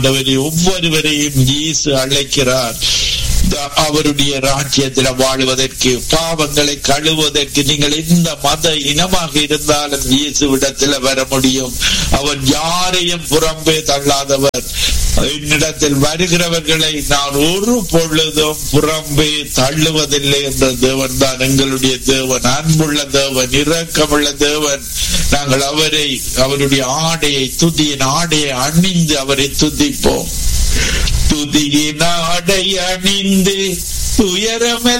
ஆண்டவரே ஒவ்வொருவரையும் இயேசு அழைக்கிறார் அவருடைய ராஜ்யத்தில் வாழ்வதற்கு பாவங்களை கழுவதற்கு நீங்கள் எந்த மத இனமாக இருந்தாலும் இயேசுவிடத்தில் வர முடியும் அவர் யாரையும் புறம்பே தள்ளாதவர் என்னிடத்தில் வருகிறவர்களை நான் ஒரு பொழுதும் புறம்பே தள்ளுவதில்லை என்ற தேவன் தான் எங்களுடைய தேவன் அன்புள்ள தேவன் இரக்கமுள்ள தேவன் நாங்கள் அவரை அவருடைய ஆடையை துதியின் ஆடையை அணிந்து அவரை துதிப்போம் துதியின் ஆடை அணிந்து துயரமெல்லாம்